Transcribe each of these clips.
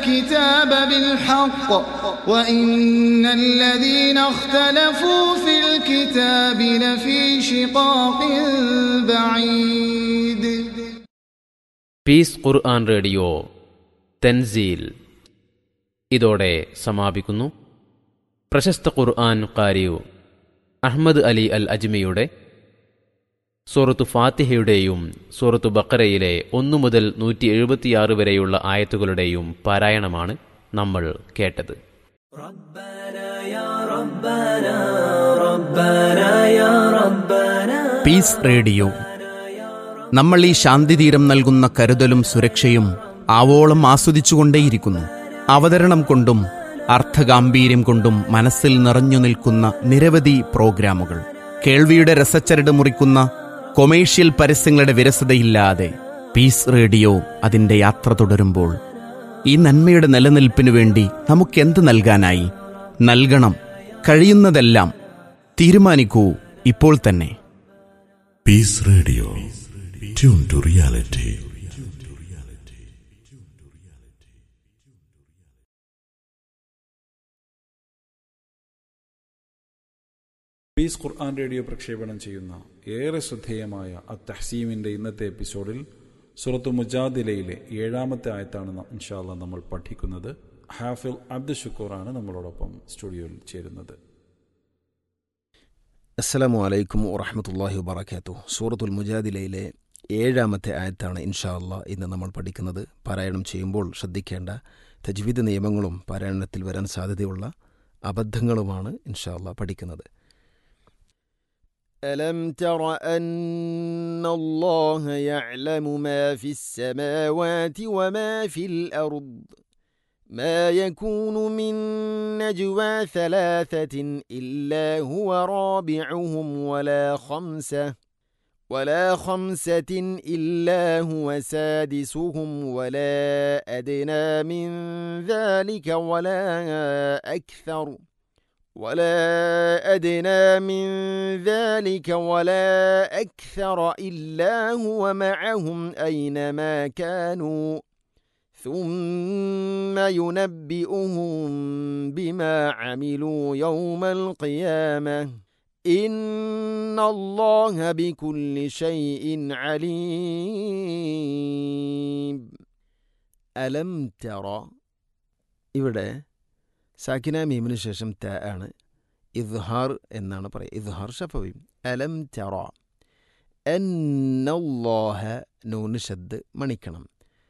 الكتاب بالحق وإن الذين اختلفوا في الكتاب لفي شقاق بعيد piece ഖുർആൻ radio Thanzeel ഇതോടെ സമാപിക്കുന്നു പ്രശസ്ത ഖുർആൻ കാരിയു അഹ്മദ് അലി അൽ അജ്മിയുടെ സൂറത്തു ഫാത്തിഹയുടെയും സൂറത്തു ബക്കറയിലെ ഒന്നു മുതൽ നൂറ്റി എഴുപത്തിയാറ് വരെയുള്ള ആയത്തുകളുടെയും പാരായണമാണ് നമ്മൾ കേട്ടത് പീസ് റേഡിയോ നമ്മൾ ഈ ശാന്തിതീരം നൽകുന്ന കരുതലും സുരക്ഷയും ആവോളം ആസ്വദിച്ചുകൊണ്ടേയിരിക്കുന്നു അവതരണം കൊണ്ടും അർത്ഥഗാംഭീര്യം കൊണ്ടും മനസ്സിൽ നിറഞ്ഞു നിൽക്കുന്ന നിരവധി പ്രോഗ്രാമുകൾ കേൾവിയുടെ രസച്ചരട് മുറിക്കുന്ന കൊമേഴ്ഷ്യൽ പരസ്യങ്ങളുടെ വിരസതയില്ലാതെ പീസ് റേഡിയോ അതിന്റെ യാത്ര തുടരുമ്പോൾ ഈ നന്മയുടെ നിലനിൽപ്പിനു വേണ്ടി നമുക്കെന്ത് നൽകാനായി നൽകണം കഴിയുന്നതെല്ലാം തീരുമാനിക്കൂ ഇപ്പോൾ തന്നെ Peace Radio. Tune to reality. Peace ഖുർആൻ റേഡിയോ പ്രക്ഷേപണം ചെയ്യുന്ന ഏറെ ശ്രദ്ധേയമായ അത്തഹസീമിൻ്റെ ഇന്നത്തെ എപ്പിസോഡിൽ സുറത്തു മുജാദിലയിലെ ഏഴാമത്തെ ആയത്താണ് ന- ഇൻഷാല്ല നമ്മൾ പഠിക്കുന്നത് ഹാഫിൽ അബ്ദു ഷുക്കൂറാണ് നമ്മളോടൊപ്പം സ്റ്റുഡിയോയിൽ ചേരുന്നത് അസ്സലാമു അലൈക്കും വറഹമത്തല്ലാഹി വബർക്കാത്തു സൂറത്തുൽ മുജാദിലയിലെ ഏഴാമത്തെ ആയത്താണ് ഇൻഷാ അള്ളാ ഇന്ന് നമ്മൾ പഠിക്കുന്നത് പാരായണം ചെയ്യുമ്പോൾ ശ്രദ്ധിക്കേണ്ട തജ്വീദ് നിയമങ്ങളും പാരായണത്തിൽ വരാൻ സാധ്യതയുള്ള അബദ്ധങ്ങളുമാണ് ഇൻഷാ അള്ളാ പഠിക്കുന്നത് ألم تر أن الله يعلم ما في السماوات وما في الأرض ما يكون من نجوى ثلاثة إلا هو رابعهم ولا خمسة ولا خمسة إلا هو سادسهم ولا أدنى من ذلك ولا أكثر ولا أدنى من ذلك ولا أكثر إلا هو معهم أينما كانوا ثم ينبئهم بما عملوا يوم القيامة إن الله بكل شيء عليم ألم ترى ഇവിടെ സാക്കിന മീമിന് ശേഷം ത ആണ് ഇദ്ഹാർ എന്നാണ് പറയുക ഇദ്ഹാർ ഷഫവി അലം തറ എന്നല്ലാഹ നൂന് ഷദ് മണിക്കണം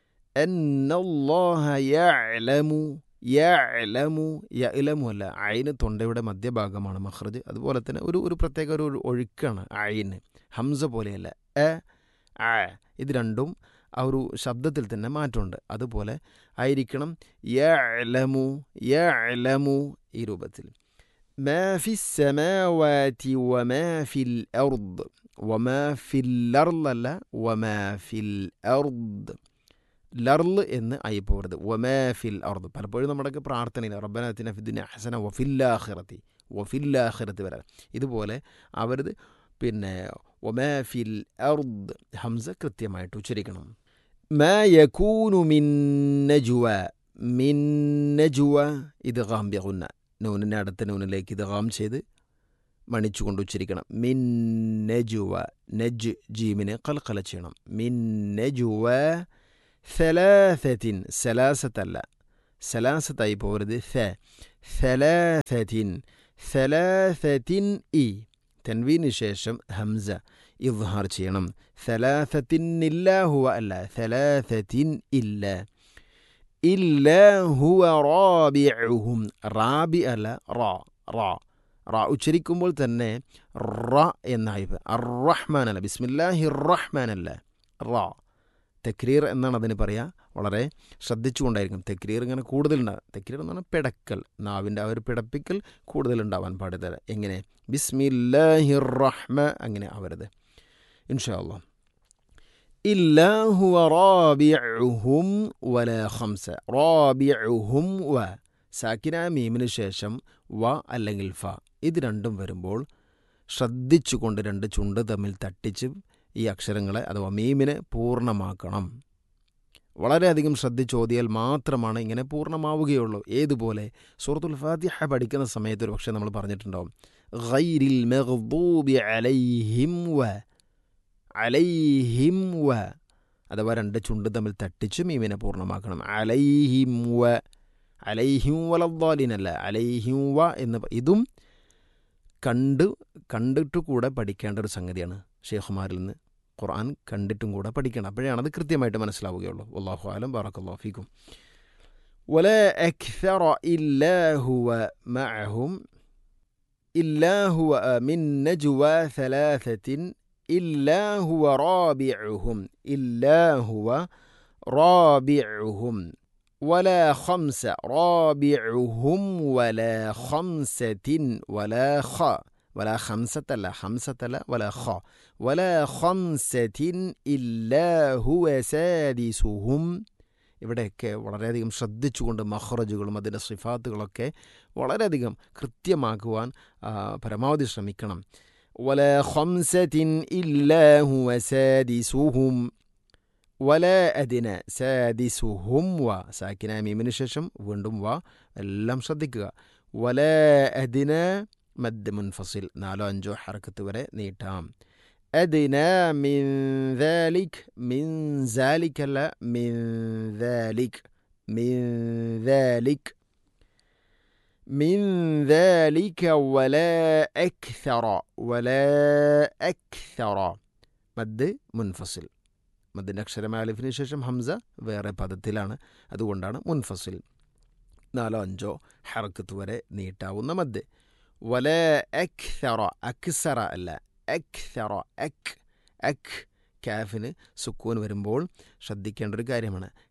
എന്നല്ലാഹ യഅലമു യഅലമു യഅലമു അല്ല അയിന് തൊണ്ടയുടെ മധ്യഭാഗമാണ് മഹ്റജ് അതുപോലെ തന്നെ ഒരു ഒരു പ്രത്യേക ഒരു ഒഴുക്കാണ് അയിന് ഹംസ പോലെയല്ല എ ആ ഇത് രണ്ടും ആ ഒരു ശബ്ദത്തിൽ തന്നെ മാറ്റമുണ്ട് അതുപോലെ ആയിരിക്കണം യഅലമു യഅലമു ഈ രൂപത്തിൽ മാ ഫി സമാവാതി വമാ ഫിൽ അർദ് വമാ ഫിൽ അർദ് അല്ല വമാ ഫിൽ അർദ് ലർല് എന്ന് ആയി പോകരുത് വമാ ഫിൽ അർദ് പലപ്പോഴും നമ്മുടെയൊക്കെ പ്രാർത്ഥനയിൽ റബ്ബനാത്തിന ഫിദ്ദുന ഹസന വഫില്ലാഖിറത്തി വഫില്ലാഖിറത്തി വരാൻ ഇതുപോലെ അവരത് പിന്നെ വമാ ഫിൽ അർദ് ഹംസ കൃത്യമായിട്ട് ഉച്ചരിക്കണം മാ യകൂനു മിൻ നജ്വ മിൻ നജ്വ ഇത് ഗാം ബിഗുന്ന നൂനിനെ അടുത്ത നൂനിലേക്ക് ഇത് ഗാം ചെയ്ത് മണിച്ചുകൊണ്ട് ഉച്ചരിക്കണം മിൻ നജ്വ നജ് ജീമിനെ കൽക്കല ചെയ്യണം മിൻ നജ്വ സലാസത്തിൻ സലാസത്തല്ല സലാസത്തായി പോകരുത് സ സലാസത്തിൻ സലാസത്തിൻ ഇ തൻവീന് ശേഷം ഹംസ ഇദ്ഹാർ ചെയ്യണം സലാസത്തിൻ ഇല്ല ഹുവ അല്ല സലാസത്തിൻ ഇല്ല ഇല്ല ഹുവ റാബിഉഹും റാബി അല്ല റാ റാ റാ ഉച്ചരിക്കുമ്പോൾ തന്നെ റ എന്നായി അറഹ്മാൻ അല്ല ബിസ്മില്ലാഹി റഹ്മാൻ അല്ല റാ തെക്രീർ എന്നാണ് അതിന് പറയുക വളരെ ശ്രദ്ധിച്ചുകൊണ്ടായിരിക്കും തെക്രീർ ഇങ്ങനെ കൂടുതലുണ്ടാകും തെക്രീർ എന്ന് പറഞ്ഞാൽ പിടക്കൽ നാവിൻ്റെ ആ ഒരു പിടപ്പിക്കൽ കൂടുതലുണ്ടാവാൻ പാടില്ല എങ്ങനെ ബിസ്മില്ലാഹി റഹ്മ അങ്ങനെ ആവരുത് ഇൻഷാ അള്ളാഹ് إلا هو رابعهم ولا خمسة رابعهم و സാക്കിന മീമിന് ശേഷം വ അല്ലെങ്കിൽ ഫ ഇത് രണ്ടും വരുമ്പോൾ ശ്രദ്ധിച്ചുകൊണ്ട് രണ്ട് ചുണ്ട് തമ്മിൽ തട്ടിച്ച് ഈ അക്ഷരങ്ങളെ അഥവാ മീമിനെ പൂർണ്ണമാക്കണം വളരെയധികം ശ്രദ്ധിച്ചോതിയാൽ മാത്രമാണ് ഇങ്ങനെ പൂർണ്ണമാവുകയുള്ളൂ ഏതുപോലെ സൂറത്തുൽ ഫാത്തിഹ പഠിക്കുന്ന സമയത്ത് ഒരു പക്ഷേ നമ്മൾ പറഞ്ഞിട്ടുണ്ടാവും ഗൈരിൽ മഗ്ദൂബി അലൈഹിം വ അലൈഹിം വ അഥവാ രണ്ട് ചുണ്ട് തമ്മിൽ തട്ടിച്ച് മീമിനെ പൂർണ്ണമാക്കണം അലൈഹിം വ അലൈഹിം വലദ്ദാലിനല്ല അലൈഹിം വ എന്ന് പ- ഇതും കണ്ട് കണ്ടിട്ട് കൂടെ പഠിക്കേണ്ട ഒരു സംഗതിയാണ് ഷെയ്ഖുമാരിൽ നിന്ന് ഖുർആൻ കണ്ടിട്ടും കൂടെ പഠിക്കണം അപ്പോഴാണ് അത് കൃത്യമായിട്ട് മനസ്സിലാവുകയുള്ളൂ അള്ളാഹു ആലം ബാറക്കല്ലാഹു ഫീക്കും ولا أكثر إلا هو معهم إلا هو من نجوى ثلاثة إلا هو رابعهم إلا هو رابعهم ولا خمسة رابعهم ولا خمسة ولا خ ولا خمسة لا خمسة لا ولا خ ولا خمسة إلا هو سادسهم ഇവിടെയൊക്കെ വളരെയധികം ശ്രദ്ധിച്ചുകൊണ്ട് മഹ്റജുകളും അതിൻ്റെ സിഫാത്തുകളൊക്കെ വളരെയധികം കൃത്യമാക്കുവാൻ ആ, പരമാവധി ശ്രമിക്കണം വല ഖംസത്തിൻ ഇല്ലാഹു വസാദിസുഹും വല അതിന സാദിസുഹും വ സാക്കിന മീമിന് ശേഷം വീണ്ടും വ എല്ലാം ശ്രദ്ധിക്കുക വല അതിന മദ് മുൻഫസിൽ നാലോ അഞ്ചോ ഹർക്കത്ത് വരെ നീട്ടാം أدنى من ذلك من ذلك لا من ذلك من ذلك من ذلك ولا أكثر ولا أكثر മദ് മുൻഫസിൽ മദ്ദിൻ്റെ അക്ഷരമായ അലിഫിന് ശേഷം ഹംസ വേറെ പദത്തിലാണ് അതുകൊണ്ടാണ് മുൻഫസിൽ നാലോ അഞ്ചോ ഹർക്കത്ത് വരെ നീട്ടാവുന്ന മദ് വല അക്സറ അക്സറ അല്ല അക്സറ അക് അക് കാഫിന് സുക്കൂൻ വരുമ്പോൾ ശ്രദ്ധിക്കേണ്ട ഒരു കാര്യമാണ്